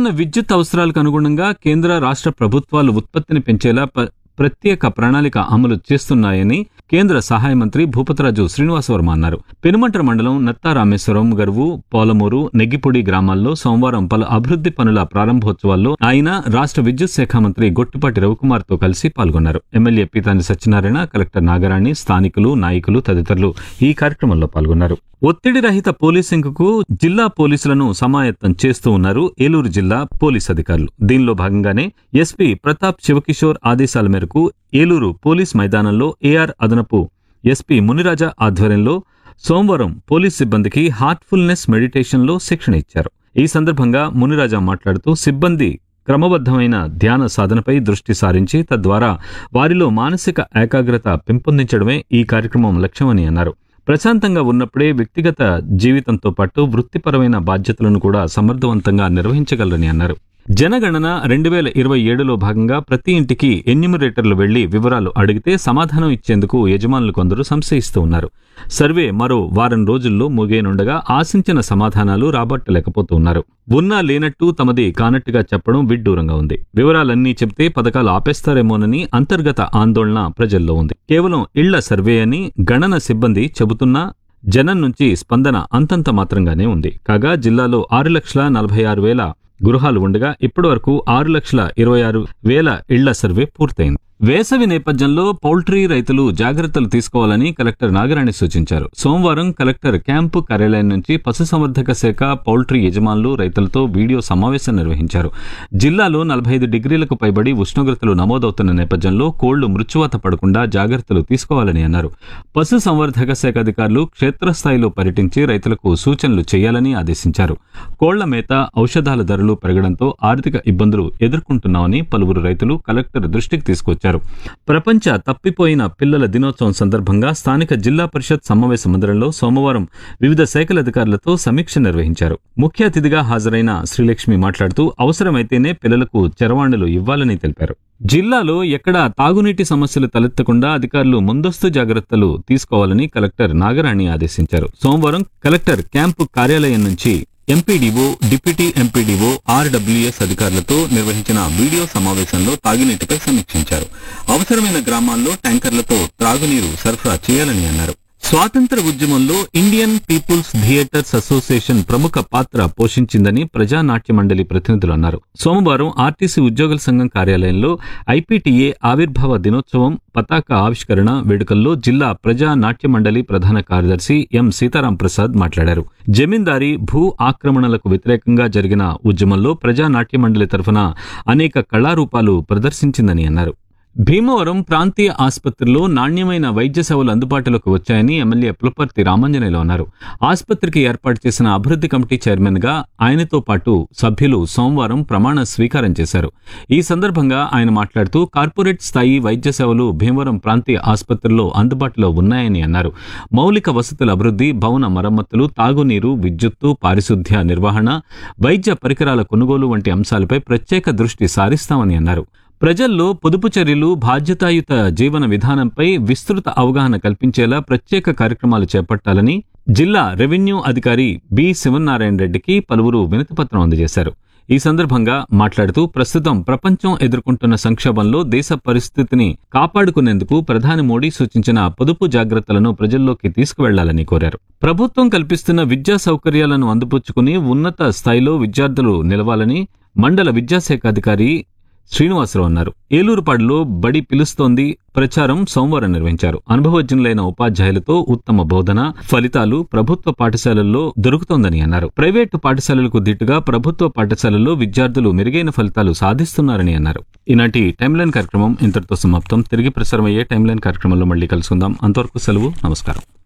పెరుగుతున్న విద్యుత్ అవసరాలకు అనుగుణంగా కేంద్ర రాష్ట్ర ప్రభుత్వాలు ఉత్పత్తిని పెంచేలా ప- ప్రత్యేక ప్రణాళిక అమలు చేస్తున్నాయని కేంద్ర సహాయ మంత్రి భూపతరాజు శ్రీనివాసవర్మ అన్నారు పెనుమంట్ర మండలం నత్తా రామేశ్వరం గర్వు పోలమూరు నెగ్గిపొడి గ్రామాల్లో సోమవారం పలు అభివృద్ధి పనుల ప్రారంభోత్సవాల్లో ఆయన రాష్ట్ర విద్యుత్ శాఖ మంత్రి గొట్టిపాటి రవికుమార్తో కలిసి పాల్గొన్నారు ఎమ్మెల్యే పీతాని సత్యనారాయణ కలెక్టర్ నాగరాణి స్థానికులు నాయకులు తదితరులు ఈ కార్యక్రమంలో పాల్గొన్నారు ఒత్తిడి రహిత పోలీసింగ్ కు జిల్లా పోలీసులను సమాయత్తం చేస్తూ ఉన్నారు ఏలూరు జిల్లా పోలీస్ అధికారులు దీనిలో భాగంగానే ఎస్పీ ప్రతాప్ శివకిషోర్ ఆదేశాల మేరకు ఏలూరు పోలీస్ మైదానంలో ఏఆర్ అదనపు ఎస్పీ మునిరాజా ఆధ్వర్యంలో సోమవారం పోలీస్ సిబ్బందికి హార్ట్ఫుల్నెస్ మెడిటేషన్లో శిక్షణ ఇచ్చారు ఈ సందర్భంగా మునిరాజా మాట్లాడుతూ సిబ్బంది క్రమబద్ధమైన ధ్యాన సాధనపై దృష్టి సారించి తద్వారా వారిలో మానసిక ఏకాగ్రత పెంపొందించడమే ఈ కార్యక్రమం లక్ష్యమని అన్నారు ప్రశాంతంగా ఉన్నప్పుడే వ్యక్తిగత జీవితంతో పాటు వృత్తిపరమైన బాధ్యతలను కూడా సమర్థవంతంగా నిర్వహించగలరని అన్నారు జనగణన రెండు వేల ఇరవై ఏడులో భాగంగా ప్రతి ఇంటికి ఎన్యూమరేటర్లు వెళ్లి వివరాలు అడిగితే సమాధానం ఇచ్చేందుకు యజమానులు కొందరు సంశయిస్తూ ఉన్నారు సర్వే మరో వారం రోజుల్లో ముగియనుండగా ఆశించిన సమాధానాలు రాబట్టలేకపోతున్నారు ఉన్నా లేనట్టు తమది కానట్టుగా చెప్పడం విడ్డూరంగా ఉంది వివరాలన్నీ చెబితే పథకాలు ఆపేస్తారేమోనని అంతర్గత ఆందోళన ప్రజల్లో ఉంది కేవలం ఇళ్ల సర్వే అని గణన సిబ్బంది చెబుతున్నా జనం నుంచి స్పందన అంతంత మాత్రంగానే ఉంది కాగా జిల్లాలో ఆరు లక్షల నలభై ఆరు వేల గృహాలు ఉండగా ఇప్పటివరకు ఆరు లక్షల ఇరవై ఆరు వేల ఇళ్ల సర్వే పూర్తయింది వేసవి నేపథ్యంలో పౌల్ట్రీ రైతులు జాగ్రత్తలు తీసుకోవాలని కలెక్టర్ నాగరాణి సూచించారు సోమవారం కలెక్టర్ క్యాంపు కార్యాలయం నుంచి పశుసంవర్ధక శాఖ పౌల్ట్రీ యజమానులు రైతులతో వీడియో సమావేశం నిర్వహించారు జిల్లాలో నలభై ఐదు డిగ్రీలకు పైబడి ఉష్ణోగ్రతలు నమోదవుతున్న నేపథ్యంలో కోళ్లు మృత్యువాత పడకుండా జాగ్రత్తలు తీసుకోవాలని అన్నారు పశు సంవర్ధక శాఖ అధికారులు క్షేత్రస్థాయిలో పర్యటించి రైతులకు సూచనలు చేయాలని ఆదేశించారు కోళ్ల మేత ఔషధాల ధరలు పెరగడంతో ఆర్థిక ఇబ్బందులు ఎదుర్కొంటున్నామని పలువురు రైతులు కలెక్టర్ దృష్టికి తీసుకొచ్చారు ప్రపంచ తప్పిపోయిన పిల్లల దినోత్సవం సందర్భంగా స్థానిక జిల్లా పరిషత్ సమావేశ మందిరంలో సోమవారం వివిధ శాఖల అధికారులతో సమీక్ష నిర్వహించారు ముఖ్య అతిథిగా హాజరైన శ్రీలక్ష్మి మాట్లాడుతూ అవసరమైతేనే పిల్లలకు చరవాణులు ఇవ్వాలని తెలిపారు జిల్లాలో ఎక్కడా తాగునీటి సమస్యలు తలెత్తకుండా అధికారులు ముందస్తు జాగ్రత్తలు తీసుకోవాలని కలెక్టర్ నాగరాణి ఆదేశించారు సోమవారం కలెక్టర్ క్యాంపు కార్యాలయం నుంచి ఎంపీడీఓ డిప్యూటీ ఎంపీడీఓ ఆర్డబ్ల్యూఎస్ అధికారులతో నిర్వహించిన వీడియో సమావేశంలో తాగునీటిపై సమీక్షించారు అవసరమైన గ్రామాల్లో ట్యాంకర్లతో త్రాగునీరు సరఫరా చేయాలని అన్నారు స్వాతంత్ర ఉద్యమంలో ఇండియన్ పీపుల్స్ థియేటర్స్ అసోసియేషన్ ప్రముఖ పాత్ర పోషించిందని ప్రజానాట్య మండలి ప్రతినిధులు అన్నారు సోమవారం ఆర్టీసీ ఉద్యోగుల సంఘం కార్యాలయంలో ఐపీటీఏ ఆవిర్భావ దినోత్సవం పతాక ఆవిష్కరణ వేడుకల్లో జిల్లా ప్రజా నాట్య మండలి ప్రధాన కార్యదర్శి ఎం సీతారాం ప్రసాద్ మాట్లాడారు జమీందారీ భూ ఆక్రమణలకు వ్యతిరేకంగా జరిగిన ఉద్యమంలో ప్రజా నాట్య మండలి తరఫున అనేక కళారూపాలు ప్రదర్శించిందని అన్నారు భీమవరం ప్రాంతీయ ఆసుపత్రిలో నాణ్యమైన వైద్య సేవలు అందుబాటులోకి వచ్చాయని ఎమ్మెల్యే పులపర్తి రామంజనేయులు అన్నారు ఆసుపత్రికి ఏర్పాటు చేసిన అభివృద్ధి కమిటీ చైర్మన్ గా ఆయనతో పాటు సభ్యులు సోమవారం ప్రమాణ స్వీకారం చేశారు ఈ సందర్భంగా ఆయన మాట్లాడుతూ కార్పొరేట్ స్థాయి వైద్య సేవలు భీమవరం ప్రాంతీయ ఆసుపత్రిలో అందుబాటులో ఉన్నాయని అన్నారు మౌలిక వసతుల అభివృద్ధి భవన మరమ్మతులు తాగునీరు విద్యుత్తు పారిశుద్ధ్య నిర్వహణ వైద్య పరికరాల కొనుగోలు వంటి అంశాలపై ప్రత్యేక దృష్టి సారిస్తామని అన్నారు ప్రజల్లో పొదుపు చర్యలు బాధ్యతాయుత జీవన విధానంపై విస్తృత అవగాహన కల్పించేలా ప్రత్యేక కార్యక్రమాలు చేపట్టాలని జిల్లా రెవెన్యూ అధికారి బి శివనారాయణ రెడ్డికి పలువురు వినతిపత్రం అందజేశారు ఈ సందర్భంగా మాట్లాడుతూ ప్రస్తుతం ప్రపంచం ఎదుర్కొంటున్న సంక్షోభంలో దేశ పరిస్థితిని కాపాడుకునేందుకు ప్రధాని మోడీ సూచించిన పొదుపు జాగ్రత్తలను ప్రజల్లోకి తీసుకువెళ్లాలని కోరారు ప్రభుత్వం కల్పిస్తున్న విద్యా సౌకర్యాలను అందిపుచ్చుకుని ఉన్నత స్థాయిలో విద్యార్థులు నిలవాలని మండల విద్యాశాఖ అధికారి శ్రీనివాసరావు అన్నారు ఏలూరుపాడులో బడి పిలుస్తోంది ప్రచారం సోమవారం నిర్వహించారు అనుభవజ్ఞులైన ఉపాధ్యాయులతో ఉత్తమ బోధన ఫలితాలు ప్రభుత్వ పాఠశాలల్లో దొరుకుతోందని అన్నారు ప్రైవేటు పాఠశాలలకు దిట్టుగా ప్రభుత్వ పాఠశాలల్లో విద్యార్థులు మెరుగైన ఫలితాలు సాధిస్తున్నారని అన్నారు ఈనాటి టైమ్లైన్ కార్యక్రమం ఇంతటితో సమాప్తం తిరిగి ప్రసారమయ్యే టైమ్లైన్ కార్యక్రమంలో మళ్ళీ కలుసుకుందాం అంతవరకు సెలవు నమస్కారం